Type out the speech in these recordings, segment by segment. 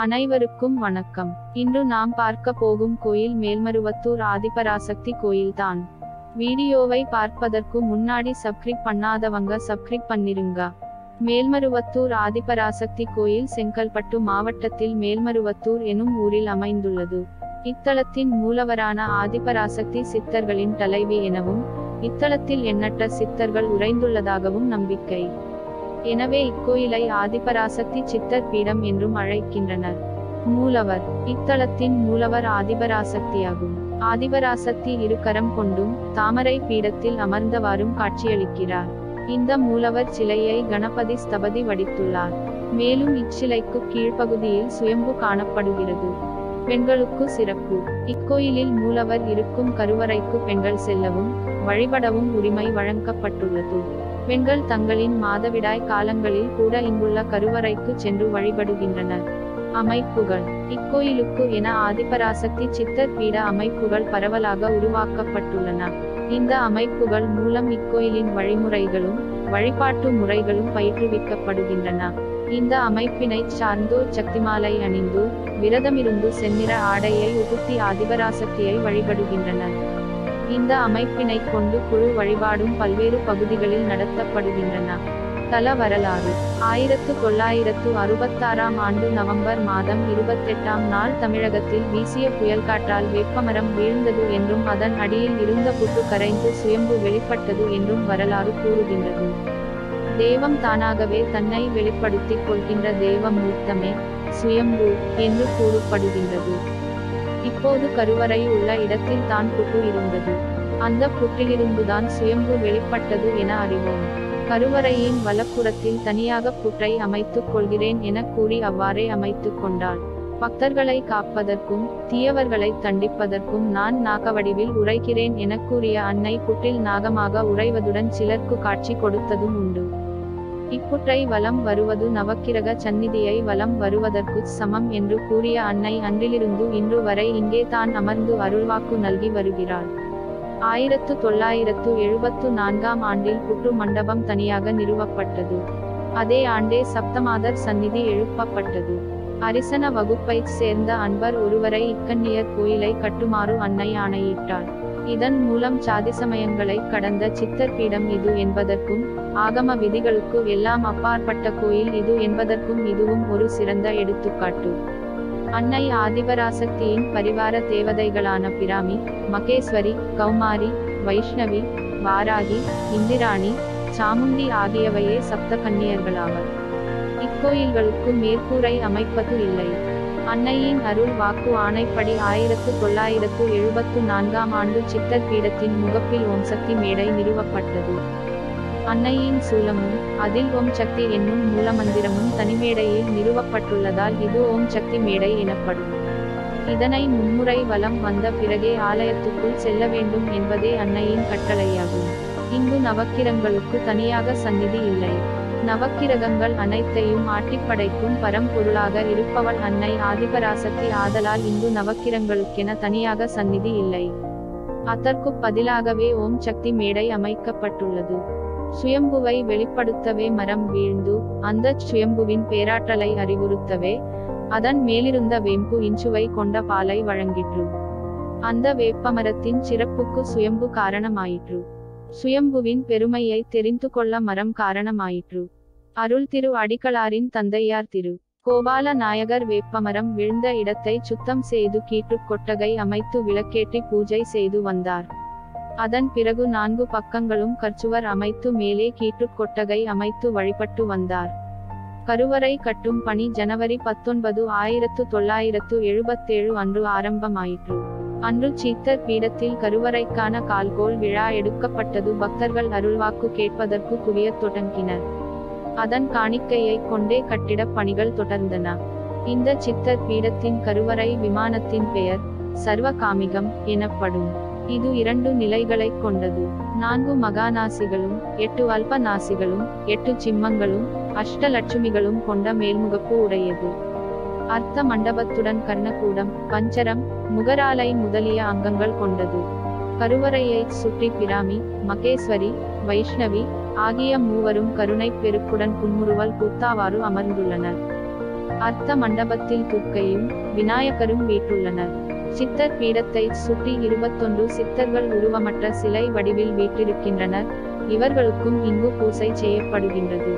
அனைவருக்கும் வணக்கம் இன்று நாம் பார்க்க போகும் கோயில் மேல்மருவத்தூர் ஆதிபராசக்தி கோயில்தான் வீடியோவை பார்ப்பதற்கு முன்னாடி சப்ஸ்கிரைப் பண்ணாதவங்க சப்ஸ்கிரைப் பண்ணிருங்க மேல்மருவத்தூர் ஆதிபராசக்தி கோயில் செங்கல்பட்டு மாவட்டத்தில் மேல்மருவத்தூர் எனும் ஊரில் அமைந்துள்ளது இத்தலத்தின் மூலவரான ஆதிபராசக்தி சித்தர்களின் தலைவி எனவும் இத்தலத்தில் எண்ணற்ற சித்தர்கள் உறைந்துள்ளதாகவும் நம்பிக்கை எனவே இக்கோயிலை ஆதிபராசக்தி சித்தர் பீடம் என்றும் அழைக்கின்றனர் மூலவர் இத்தலத்தின் மூலவர் ஆதிபராசக்தியாகும் ஆதிபராசக்தி இரு கரம் கொண்டும் தாமரை பீடத்தில் அமர்ந்தவாறும் காட்சியளிக்கிறார் இந்த மூலவர் சிலையை கணபதி ஸ்தபதி வடித்துள்ளார் மேலும் இச்சிலைக்கு கீழ்ப்பகுதியில் சுயம்பு காணப்படுகிறது பெண்களுக்கு சிறப்பு இக்கோயிலில் மூலவர் இருக்கும் கருவறைக்கு பெண்கள் செல்லவும் வழிபடவும் உரிமை வழங்கப்பட்டுள்ளது பெண்கள் தங்களின் மாதவிடாய் காலங்களில் கூட இங்குள்ள கருவறைக்கு சென்று வழிபடுகின்றனர் அமைப்புகள் இக்கோயிலுக்கு என ஆதிபராசக்தி சித்தர் பீட அமைப்புகள் பரவலாக உருவாக்கப்பட்டுள்ளன இந்த அமைப்புகள் மூலம் இக்கோயிலின் வழிமுறைகளும் வழிபாட்டு முறைகளும் பயிற்றுவிக்கப்படுகின்றன இந்த அமைப்பினை சார்ந்தோர் சக்திமாலை அணிந்து விரதமிருந்து செந்நிற ஆடையை உடுத்தி ஆதிபராசக்தியை வழிபடுகின்றனர் இந்த அமைப்பினை கொண்டு குழு வழிபாடும் பல்வேறு பகுதிகளில் நடத்தப்படுகின்றன தல வரலாறு ஆயிரத்து தொள்ளாயிரத்து அறுபத்தாறாம் ஆண்டு நவம்பர் மாதம் இருபத்தெட்டாம் நாள் தமிழகத்தில் வீசிய புயல் காற்றால் வேப்பமரம் வீழ்ந்தது என்றும் அதன் அடியில் இருந்த புட்டு கரைந்து சுயம்பு வெளிப்பட்டது என்றும் வரலாறு கூறுகின்றது தெய்வம் தானாகவே தன்னை வெளிப்படுத்திக் கொள்கின்ற தெய்வ மூர்த்தமே சுயம்பு என்று கூறப்படுகின்றது இப்போது கருவறை உள்ள இடத்தில் தான் புட்டு இருந்தது அந்த புற்றிலிருந்துதான் சுயம்பு வெளிப்பட்டது என அறிவோம் கருவறையின் வலப்புறத்தில் தனியாக புற்றை அமைத்துக் கொள்கிறேன் என கூறி அவ்வாறே அமைத்துக் கொண்டாள் பக்தர்களை காப்பதற்கும் தீயவர்களை தண்டிப்பதற்கும் நான் நாகவடிவில் உரைக்கிறேன் என கூறிய அன்னை புற்றில் நாகமாக உறைவதுடன் சிலர்க்கு காட்சி கொடுத்ததும் உண்டு இப்புற்றை வலம் வருவது நவக்கிரக சந்நிதியை வலம் வருவதற்கு சமம் என்று கூறிய அன்னை அன்றிலிருந்து இன்று வரை இங்கே தான் அமர்ந்து அருள்வாக்கு நல்கி வருகிறாள் ஆயிரத்து தொள்ளாயிரத்து எழுபத்து நான்காம் ஆண்டில் புற்று மண்டபம் தனியாக நிறுவப்பட்டது அதே ஆண்டே சப்தமாதர் சந்நிதி எழுப்பப்பட்டது அரிசன வகுப்பைச் சேர்ந்த அன்பர் ஒருவரை இக்கன்னியர் கோயிலை கட்டுமாறு அன்னை ஆணையிட்டாள் இதன் மூலம் சாதி சமயங்களை கடந்த சித்தர் பீடம் இது என்பதற்கும் ஆகம விதிகளுக்கு எல்லாம் அப்பாற்பட்ட கோயில் இது என்பதற்கும் இதுவும் ஒரு சிறந்த எடுத்துக்காட்டு அன்னை ஆதிபராசக்தியின் பரிவார தேவதைகளான பிராமி மகேஸ்வரி கௌமாரி வைஷ்ணவி வாராகி இந்திராணி சாமுண்டி ஆகியவையே சப்த கன்னியர்களாவர் இக்கோயில்களுக்கு மேற்கூரை அமைப்பது இல்லை அன்னையின் அருள் வாக்கு ஆணைப்படி ஆயிரத்து தொள்ளாயிரத்து எழுபத்து நான்காம் ஆண்டு சித்தர் பீடத்தின் முகப்பில் ஓம் சக்தி மேடை நிறுவப்பட்டது அன்னையின் சூலமும் அதில் ஓம் சக்தி என்னும் மூலமந்திரமும் தனிமேடையில் நிறுவப்பட்டுள்ளதால் இது ஓம் சக்தி மேடை எனப்படும் இதனை மும்முறை வலம் வந்த பிறகே ஆலயத்துக்குள் செல்ல வேண்டும் என்பதே அன்னையின் கட்டளையாகும் இங்கு நவக்கிரங்களுக்கு தனியாக சந்நிதி இல்லை நவக்கிரகங்கள் அனைத்தையும் ஆட்டிப்படைக்கும் பரம்பொருளாக இருப்பவள் அன்னை ஆதிபராசக்தி ஆதலால் இங்கு நவக்கிரங்களுக்கென தனியாக சந்நிதி இல்லை அதற்கு பதிலாகவே ஓம் சக்தி மேடை அமைக்கப்பட்டுள்ளது சுயம்புவை வெளிப்படுத்தவே மரம் வீழ்ந்து அந்த சுயம்புவின் பேராற்றலை அறிவுறுத்தவே அதன் மேலிருந்த வேம்பு இன்சுவை கொண்ட பாலை வழங்கிற்று அந்த வேப்பமரத்தின் சிறப்புக்கு சுயம்பு காரணமாயிற்று சுயம்புவின் பெருமையை தெரிந்து கொள்ள மரம் காரணமாயிற்று அருள் திரு அடிகளாரின் தந்தையார் திரு கோபால நாயகர் வேப்பமரம் விழுந்த இடத்தை சுத்தம் செய்து கீற்று கொட்டகை அமைத்து விளக்கேற்றி பூஜை செய்து வந்தார் அதன் பிறகு நான்கு பக்கங்களும் கற்சுவர் அமைத்து மேலே கீற்று கொட்டகை அமைத்து வழிபட்டு வந்தார் கருவறை கட்டும் பணி ஜனவரி பத்தொன்பது ஆயிரத்து தொள்ளாயிரத்து எழுபத்தேழு அன்று ஆரம்பமாயிற்று அன்று சீத்தர் பீடத்தில் கருவறைக்கான கால்கோள் விழா எடுக்கப்பட்டது பக்தர்கள் அருள்வாக்கு கேட்பதற்கு குவியத் தொடங்கினர் அதன் காணிக்கையை கொண்டே கட்டிடப் பணிகள் தொடர்ந்தன இந்த சித்தர் பீடத்தின் கருவறை விமானத்தின் பெயர் சர்வகாமிகம் எனப்படும் இது இரண்டு நிலைகளை கொண்டது நான்கு மகாநாசிகளும் எட்டு அல்ப நாசிகளும் எட்டு சிம்மங்களும் அஷ்டலட்சுமிகளும் கொண்ட மேல்முகப்பு உடையது அர்த்த மண்டபத்துடன் கர்ணகூடம் பஞ்சரம் முகராலை முதலிய அங்கங்கள் கொண்டது கருவறையை சுற்றி பிராமி மகேஸ்வரி வைஷ்ணவி ஆகிய மூவரும் கருணை பெருக்குடன் புன்முறுவல் கூத்தாவாறு அமர்ந்துள்ளனர் அர்த்த மண்டபத்தில் துர்க்கையும் விநாயகரும் வீட்டுள்ளனர் சித்தர் பீடத்தை சுற்றி இருபத்தொன்று சித்தர்கள் உருவமற்ற சிலை வடிவில் வீற்றிருக்கின்றனர் இவர்களுக்கும் இங்கு பூசை செய்யப்படுகின்றது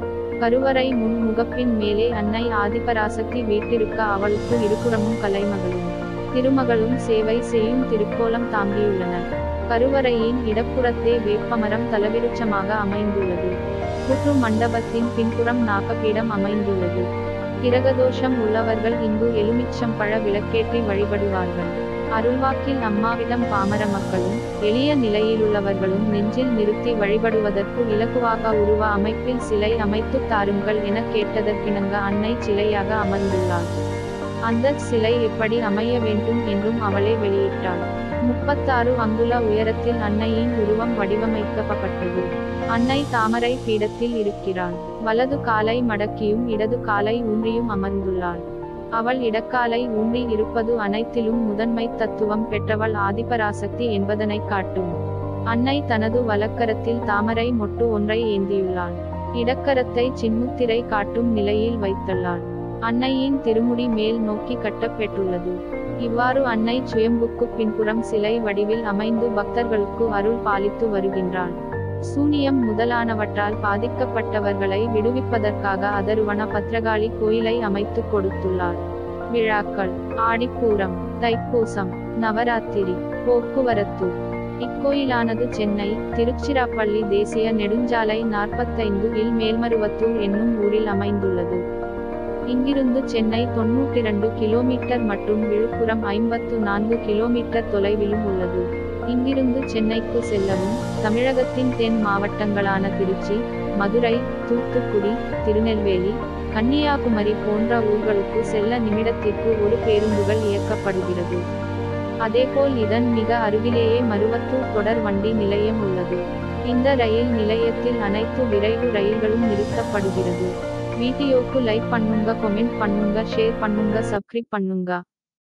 கருவறை முன் முகப்பின் மேலே அன்னை ஆதிபராசக்தி வீட்டிருக்க அவளுக்கு இருபுறமும் கலைமகளும் திருமகளும் சேவை செய்யும் திருக்கோலம் தாங்கியுள்ளனர் கருவறையின் இடப்புறத்தே வேப்பமரம் தலவிருட்சமாக அமைந்துள்ளது புற்று மண்டபத்தின் பின்புறம் நாகப்பீடம் அமைந்துள்ளது கிரகதோஷம் உள்ளவர்கள் இங்கு எலுமிச்சம் பழ விளக்கேற்றி வழிபடுவார்கள் அருள்வாக்கில் அம்மாவிடம் பாமர மக்களும் எளிய நிலையிலுள்ளவர்களும் நெஞ்சில் நிறுத்தி வழிபடுவதற்கு இலகுவாக உருவ அமைப்பில் சிலை அமைத்து தாருங்கள் என கேட்டதற்கிணங்க அன்னை சிலையாக அமர்ந்துள்ளாள் அந்த சிலை எப்படி அமைய வேண்டும் என்றும் அவளே வெளியிட்டாள் முப்பத்தாறு அங்குல உயரத்தில் அன்னையின் உருவம் வடிவமைக்கப்பட்டது அன்னை தாமரை பீடத்தில் இருக்கிறாள் வலது காலை மடக்கியும் இடது காலை ஊன்றியும் அமர்ந்துள்ளாள் அவள் இடக்காலை ஊன்றி இருப்பது அனைத்திலும் முதன்மை தத்துவம் பெற்றவள் ஆதிபராசக்தி என்பதனை காட்டும் அன்னை தனது வலக்கரத்தில் தாமரை மொட்டு ஒன்றை ஏந்தியுள்ளாள் இடக்கரத்தை சின்முத்திரை காட்டும் நிலையில் வைத்துள்ளாள் அன்னையின் திருமுடி மேல் நோக்கி கட்டப்பெற்றுள்ளது இவ்வாறு அன்னை சுயம்புக்கு பின்புறம் சிலை வடிவில் அமைந்து பக்தர்களுக்கு அருள் பாலித்து வருகின்றாள் சூனியம் முதலானவற்றால் பாதிக்கப்பட்டவர்களை விடுவிப்பதற்காக அதருவன பத்ரகாளி கோயிலை அமைத்து கொடுத்துள்ளார் விழாக்கள் ஆடிப்பூரம் தைப்பூசம் நவராத்திரி போக்குவரத்து இக்கோயிலானது சென்னை திருச்சிராப்பள்ளி தேசிய நெடுஞ்சாலை நாற்பத்தைந்து இல் மேல்மருவத்தூர் என்னும் ஊரில் அமைந்துள்ளது இங்கிருந்து சென்னை தொன்னூற்றி இரண்டு கிலோமீட்டர் மற்றும் விழுப்புரம் ஐம்பத்து நான்கு கிலோமீட்டர் தொலைவிலும் உள்ளது இங்கிருந்து சென்னைக்கு செல்லவும் தமிழகத்தின் தென் மாவட்டங்களான திருச்சி மதுரை தூத்துக்குடி திருநெல்வேலி கன்னியாகுமரி போன்ற ஊர்களுக்கு செல்ல நிமிடத்திற்கு ஒரு பேருந்துகள் இயக்கப்படுகிறது அதேபோல் இதன் மிக அருகிலேயே மருவத்தூர் தொடர் வண்டி நிலையம் உள்ளது இந்த ரயில் நிலையத்தில் அனைத்து விரைவு ரயில்களும் நிறுத்தப்படுகிறது வீடியோக்கு லைக் பண்ணுங்க கமெண்ட் பண்ணுங்க ஷேர் பண்ணுங்க சப்ஸ்கிரைப் பண்ணுங்க